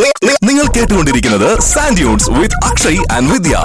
നി- നിങ്ങൾ കേട്ടുകൊണ്ടിരിക്കുന്നത് sandunes with Akshay and Vidya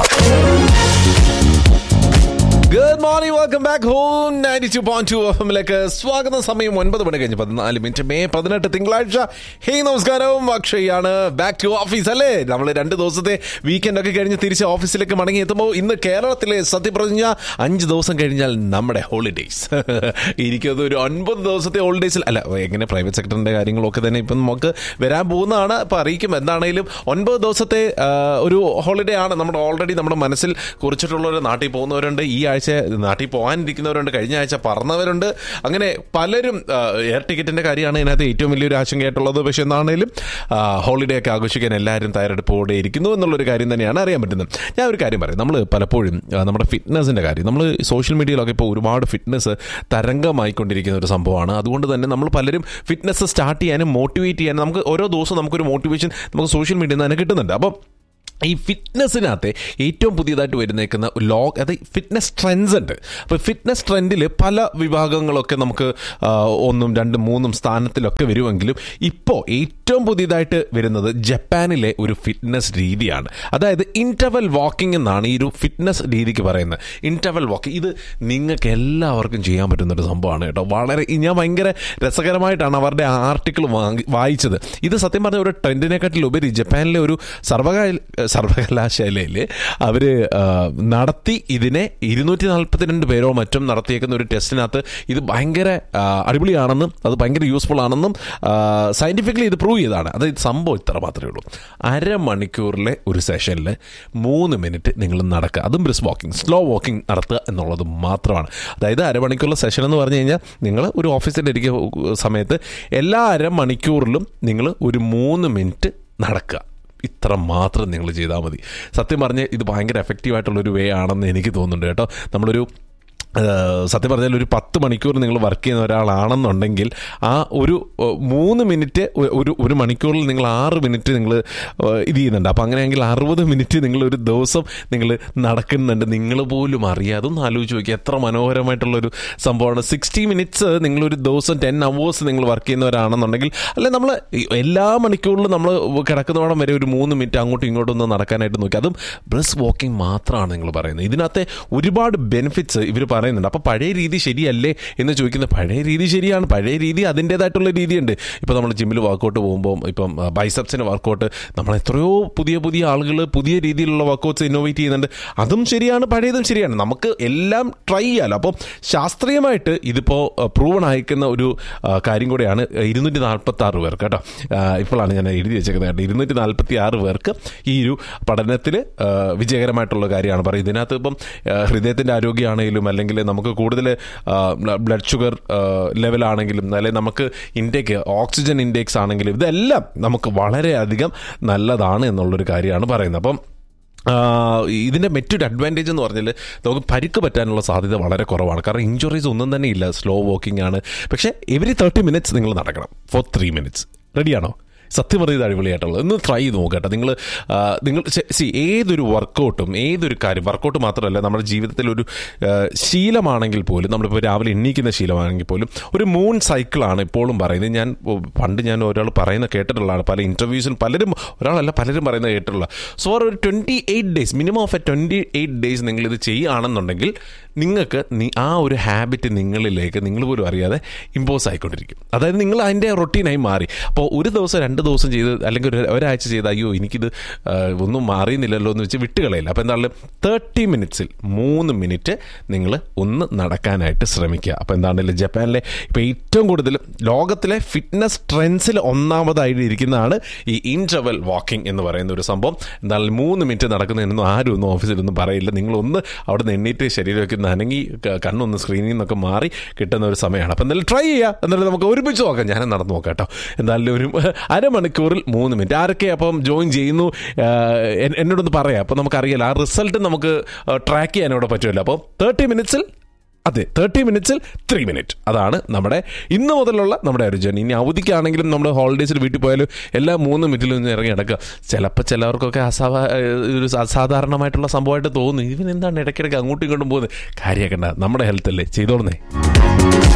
good morning welcome back home ninety two point two എഫിലേക്ക് സ്വാഗതം സമയം ഒൻപത് മണി കഴിഞ്ഞ് പതിനാല് മിനിറ്റ് മെയ് പതിനെട്ട് തിങ്കളാഴ്ച ഹേയ് നമസ്കാരം അക്ഷയാണ് ബാക്ക് ടു ഓഫീസ് അല്ലേ നമ്മൾ രണ്ട് ദിവസത്തെ വീക്കെൻഡ് ഒക്കെ കഴിഞ്ഞ് തിരിച്ച് ഓഫീസിലേക്ക് മടങ്ങി എത്തുമ്പോൾ ഇന്ന് കേരളത്തിലെ സത്യം പറഞ്ഞ അഞ്ച് ദിവസം കഴിഞ്ഞാൽ നമ്മുടെ ഹോളിഡേയ്സ് ഇരിക്കുന്നത് ഒരു ഒൻപത് ദിവസത്തെ ഹോളിഡേയ്സിൽ അല്ല എങ്ങനെ പ്രൈവറ്റ് സെക്ടറിന്റെ കാര്യങ്ങളൊക്കെ തന്നെ ഇപ്പം നമുക്ക് വരാൻ പോകുന്നതാണ് ഇപ്പം അറിയിക്കും എന്താണെങ്കിലും ഒൻപത് ദിവസത്തെ ആ, ഒരു ഹോളിഡേ ആണ് നമ്മുടെ ഓൾറെഡി നമ്മുടെ മനസ്സിൽ കുറിച്ചിട്ടുള്ളവർ നാട്ടിൽ പോകുന്നവരുണ്ട് ഈ ആഴ്ച നാട്ടിൽ പോകാനിരിക്കുന്നവരുണ്ട് കഴിഞ്ഞ ആഴ്ച പറന്നവരുണ്ട് അങ്ങനെ പലരും ആ, എയർ ടിക്കറ്റിന്റെ കാര്യമാണ് ഇതിനകത്ത് ഏറ്റവും വലിയൊരു ആശങ്കയായിട്ടുള്ളത് പക്ഷെ എന്താണേലും ഹോളിഡേ ഒക്കെ ആഘോഷിക്കാൻ എല്ലാവരും തയ്യാറെടുപ്പോടെ ഇരിക്കുന്നു എന്നുള്ളൊരു കാര്യം തന്നെയാണ് അറിയാൻ പറ്റുന്നത് ഞാൻ ഒരു കാര്യം പറയാം നമ്മൾ പലപ്പോഴും ആ, നമ്മുടെ ഫിറ്റ്നസിന്റെ കാര്യം നമ്മൾ സോഷ്യൽ മീഡിയയിലൊക്കെ ഇപ്പോൾ ഒരുപാട് ഫിറ്റ്നസ് തരംഗമായിക്കൊണ്ടിരിക്കുന്ന ഒരു സംഭവമാണ് അതുകൊണ്ട് തന്നെ നമ്മൾ പലരും ഫിറ്റ്നസ് സ്റ്റാർട്ട് ചെയ്യാനും മോട്ടിവേറ്റ് ചെയ്യാനും നമുക്ക് ഓരോ ദിവസവും നമുക്കൊരു മോട്ടിവേഷൻ നമുക്ക് സോഷ്യൽ മീഡിയയിൽ നിന്ന് തന്നെ കിട്ടുന്നുണ്ട് അപ്പം ഈ ഫിറ്റ്നസ്സിനകത്ത് ഏറ്റവും പുതിയതായിട്ട് വരുന്നേക്കുന്ന ലോഗ് അത് ഫിറ്റ്നസ് ട്രെൻഡ്സ് ഉണ്ട് അപ്പോൾ ഫിറ്റ്നസ് ട്രെൻഡിൽ പല വിഭാഗങ്ങളൊക്കെ നമുക്ക് ആ, ഒന്നും രണ്ടും മൂന്നും സ്ഥാനത്തിലൊക്കെ വരുമെങ്കിലും ഇപ്പോൾ ഏറ്റവും പുതിയതായിട്ട് വരുന്നത് ജപ്പാനിലെ ഒരു ഫിറ്റ്നസ് രീതിയാണ് അതായത് ഇൻറ്റർവൽ വാക്കിംഗ് എന്നാണ് ഈ ഒരു ഫിറ്റ്നസ് രീതിക്ക് പറയുന്നത് ഇൻറ്റർവൽ വാക്കിംഗ് ഇത് നിങ്ങൾക്ക് എല്ലാവർക്കും ചെയ്യാൻ പറ്റുന്ന ഒരു സംഭവമാണ് കേട്ടോ വളരെ ഞാൻ ഭയങ്കര രസകരമായിട്ടാണ് അവരുടെ ആർട്ടിക്കിൾ വായിച്ചത് ഇത് സത്യം പറഞ്ഞ ഒരു ട്രെൻഡിനെക്കാട്ടിലുപരി ജപ്പാനിലെ ഒരു സർവകല സർവകലാശാലയിൽ അവർ നടത്തി ഇതിനെ ഇരുന്നൂറ്റി നാൽപ്പത്തിരണ്ട് പേരോ മറ്റും നടത്തിയേക്കുന്ന ഒരു ടെസ്റ്റിനകത്ത് ഇത് ഭയങ്കര ആ, അടിപൊളിയാണെന്നും അത് ഭയങ്കര യൂസ്ഫുൾ ആണെന്നും സയൻറ്റിഫിക്കലി ഇത് പ്രൂവ് ചെയ്തതാണ് അത് സംഭവം ഇത്ര മാത്രമേ ഉള്ളൂ അരമണിക്കൂറിലെ ഒരു സെഷനിൽ മൂന്ന് മിനിറ്റ് നിങ്ങൾ നടക്കുക അതും ബ്രിസ് വാക്കിംഗ് സ്ലോ വാക്കിംഗ് നടത്തുക എന്നുള്ളത് മാത്രമാണ് അതായത് അരമണിക്കൂറിലെ സെഷൻ എന്ന് പറഞ്ഞു കഴിഞ്ഞാൽ നിങ്ങൾ ഒരു ഓഫീസിലിരിക്കുന്ന സമയത്ത് എല്ലാ അരമണിക്കൂറിലും നിങ്ങൾ ഒരു മൂന്ന് മിനിറ്റ് നടക്കുക ഇത്ര മാത്രം നിങ്ങൾ ചെയ്താൽ മതി സത്യം പറഞ്ഞ് ഇത് ഭയങ്കര എഫക്റ്റീവായിട്ടുള്ളൊരു വേ ആണെന്ന് എനിക്ക് തോന്നുന്നുണ്ട് കേട്ടോ നമ്മളൊരു ഏഹ് സത്യം പറഞ്ഞാൽ ഒരു പത്ത് മണിക്കൂർ നിങ്ങൾ വർക്ക് ചെയ്യുന്ന ഒരാളാണെന്നുണ്ടെങ്കിൽ ആ ഒരു ഏഹ് മൂന്ന് മിനിറ്റ് ഒ- ഒരു ഒരു മണിക്കൂറിൽ നിങ്ങൾ ആറ് മിനിറ്റ് നിങ്ങൾ ഏഹ് ഇത് ചെയ്യുന്നുണ്ട് അപ്പോൾ അങ്ങനെയെങ്കിൽ അറുപത് മിനിറ്റ് നിങ്ങൾ ഒരു ദിവസം നിങ്ങൾ നടക്കുന്നുണ്ട് നിങ്ങൾ പോലും അറിയാതെ ഒന്ന് ആലോചിച്ച് നോക്കി എത്ര മനോഹരമായിട്ടുള്ളൊരു സംഭവമാണ് സിക്സ്റ്റി മിനിറ്റ്സ് നിങ്ങളൊരു ദിവസം ടെൻ അവേഴ്സ് നിങ്ങൾ വർക്ക് ചെയ്യുന്നവരാണെന്നുണ്ടെങ്കിൽ അല്ലെ നമ്മൾ എല്ലാ മണിക്കൂറിലും നമ്മൾ കിടക്കുന്നോടം വരെ ഒരു മൂന്ന് മിനിറ്റ് അങ്ങോട്ടും ഇങ്ങോട്ടും ഒന്ന് നടക്കാനായിട്ട് നോക്കി അതും ബ്രസ് വാക്കിംഗ് മാത്രമാണ് നിങ്ങൾ പറയുന്നത് ഇതിനകത്തെ ഒരുപാട് ബെനിഫിറ്റ്സ് ഇവർ പറയുന്നുണ്ട് അപ്പോൾ പഴയ രീതി ശരിയല്ലേ എന്ന് ചോദിക്കുന്ന പഴയ രീതി ശരിയാണ് പഴയ രീതി അതിൻ്റേതായിട്ടുള്ള രീതിയുണ്ട് ഇപ്പോൾ നമ്മൾ ജിമ്മിൽ വർക്കൗട്ട് പോകുമ്പോൾ ഇപ്പം ബൈസപ്സിന് വർക്കൗട്ട് നമ്മൾ എത്രയോ പുതിയ പുതിയ ആളുകൾ പുതിയ രീതിയിലുള്ള വർക്കൗട്ട്സ് ഇന്നോവേറ്റ് ചെയ്യുന്നുണ്ട് അതും ശരിയാണ് പഴയതും ശരിയാണ് നമുക്ക് എല്ലാം ട്രൈ ചെയ്യാമല്ലോ അപ്പോൾ ശാസ്ത്രീയമായിട്ട് ഇതിപ്പോൾ പ്രൂവൺ അയക്കുന്ന ഒരു ആ, കാര്യം കൂടെയാണ് ഇരുന്നൂറ്റി നാൽപ്പത്തി ആറ് പേർക്ക് കേട്ടോ ആ, ഇപ്പോഴാണ് ഞാൻ എഴുതി വെച്ചേക്കുന്നത് കേട്ടോ ഇരുന്നൂറ്റി നാൽപ്പത്തി ആറ് പേർക്ക് ഈ ഒരു പഠനത്തിൽ വിജയകരമായിട്ടുള്ള കാര്യമാണ് പറയുന്നത് ഇതിനകത്ത് ഇപ്പം ആ, ഹൃദയത്തിൻ്റെ ആരോഗ്യമാണെങ്കിലും അല്ലെങ്കിൽ നമുക്ക് കൂടുതൽ ബ്ലഡ് ഷുഗർ ലെവലാണെങ്കിലും അല്ലെങ്കിൽ നമുക്ക് ഇൻടേക്ക് ഓക്സിജൻ ഇൻടേക്സ് ആണെങ്കിലും ഇതെല്ലാം നമുക്ക് വളരെയധികം നല്ലതാണ് എന്നുള്ളൊരു കാര്യമാണ് പറയുന്നത് അപ്പം ആ, ഇതിൻ്റെ മറ്റൊരു അഡ്വാൻറ്റേജ് എന്ന് പറഞ്ഞാൽ നമുക്ക് പരിക്ക് പറ്റാനുള്ള സാധ്യത വളരെ കുറവാണ് കാരണം ഇഞ്ചുറീസ് ഒന്നും തന്നെ ഇല്ല സ്ലോ വാക്കിംഗ് ആണ് പക്ഷേ എവറി തേർട്ടി മിനിറ്റ്സ് നിങ്ങൾ നടക്കണം ഫോർ ത്രീ മിനിറ്റ്സ് റെഡിയാണോ സത്യം പറയുന്നത് അടിപൊളിയായിട്ടുള്ളത് ഒന്ന് ട്രൈ ചെയ്ത് നോക്കട്ടെ നിങ്ങൾ ആ, നിങ്ങൾ സി ഏതൊരു വർക്കൗട്ടും ഏതൊരു കാര്യം വർക്കൗട്ട് മാത്രമല്ല നമ്മുടെ ജീവിതത്തിൽ ഒരു ആ, ശീലമാണെങ്കിൽ പോലും നമ്മളിപ്പോൾ രാവിലെ എണ്ണീക്കുന്ന ശീലമാണെങ്കിൽ പോലും ഒരു മൂൺ സൈക്കിളാണ് ഇപ്പോഴും പറയുന്നത് ഞാൻ ഓ, പണ്ട് ഞാൻ ഒരാൾ പറയുന്ന കേട്ടിട്ടുള്ളതാണ് പല ഇൻ്റർവ്യൂസിൽ പലരും ഒരാളല്ല പലരും പറയുന്നത് കേട്ടിട്ടുള്ള സോ ഒരു twenty eight days minimum of a twenty eight days നിങ്ങൾ ഇത് ചെയ്യുകയാണെന്നുണ്ടെങ്കിൽ നിങ്ങൾക്ക് നി- ആ ഒരു ഹാബിറ്റ് നിങ്ങളിലേക്ക് നിങ്ങൾ പോലും അറിയാതെ ഇമ്പോസ് ആയിക്കൊണ്ടിരിക്കും അതായത് നിങ്ങൾ അതിൻ്റെ റൊട്ടീനായി മാറി അപ്പോൾ ഒരു ദിവസം രണ്ട് ദിവസം ചെയ്ത് അല്ലെങ്കിൽ ഒരു ഒരാഴ്ച ചെയ്ത് അയ്യോ എനിക്കിത് ആ, ഒന്നും മാറിയുന്നില്ലല്ലോ എന്ന് വെച്ച് വിട്ടുകളയില്ല അപ്പോൾ എന്താണ് തേർട്ടി മിനിറ്റ്സിൽ മൂന്ന് മിനിറ്റ് നിങ്ങൾ ഒന്ന് നടക്കാനായിട്ട് ശ്രമിക്കുക അപ്പോൾ എന്താണെങ്കിലും ജപ്പാനിലെ ഇപ്പോൾ ഏറ്റവും കൂടുതൽ ലോകത്തിലെ ഫിറ്റ്നസ് ട്രെൻഡ്സിൽ ഒന്നാമതായിട്ട് ഇരിക്കുന്നതാണ് ഈ ഇൻറ്റർവൽ വാക്കിംഗ് എന്ന് പറയുന്ന ഒരു സംഭവം എന്തായാലും മൂന്ന് മിനിറ്റ് നടക്കുന്നതിനൊന്നും ആരും ഒന്നും ഓഫീസിലൊന്നും പറയില്ല നിങ്ങളൊന്ന് അവിടെ നിന്ന് എണ്ണീറ്റ് ശരീരമൊക്കെ ഒന്ന് അനങ്ങി ക- കണ്ണൊന്ന് സ്ക്രീനിൽ നിന്നൊക്കെ മാറി കിട്ടുന്ന ഒരു സമയമാണ് അപ്പം എന്തായാലും ട്രൈ ചെയ്യുക എന്നാലും നമുക്ക് ഒരുമിച്ച് നോക്കാം ഞാൻ നടന്നു നോക്കാം കേട്ടോ എന്തായാലും ഒരു അരമണിക്കൂറിൽ മൂന്ന് മിനിറ്റ് ആരൊക്കെ അപ്പം ജോയിൻ ചെയ്യുന്നു ആ, എൻ- എന്നോടൊന്ന് പറയാം അപ്പോൾ നമുക്കറിയാലോ ആ റിസൾട്ട് നമുക്ക് ട്രാക്ക് ചെയ്യാൻ ഇവിടെ പറ്റുമല്ലോ അപ്പോൾ തേർട്ടി മിനിറ്റ്സിൽ അതെ തേർട്ടി മിനിറ്റ്സിൽ ത്രീ മിനിറ്റ് അതാണ് നമ്മുടെ ഇന്ന് മുതലുള്ള നമ്മുടെ ഒരു ജേണി ഇനി അവധിക്കാണെങ്കിലും നമ്മൾ ഹോളിഡേയ്സിൽ വീട്ടിൽ പോയാലും എല്ലാ മൂന്ന് മിനിറ്റിലും ഒന്ന് ഇറങ്ങി നടക്കുക ചിലപ്പോൾ ചിലവർക്കൊക്കെ അസാധാ ഒരു അസാധാരണമായിട്ടുള്ള സംഭവമായിട്ട് തോന്നുന്നു ഇവൻ എന്താണ് ഇടയ്ക്കിടയ്ക്ക് അങ്ങോട്ടും ഇങ്ങോട്ടും പോകുന്നത് കാര്യമാക്കണ്ട നമ്മുടെ ഹെൽത്ത് അല്ലേ ചെയ്തോളന്നേ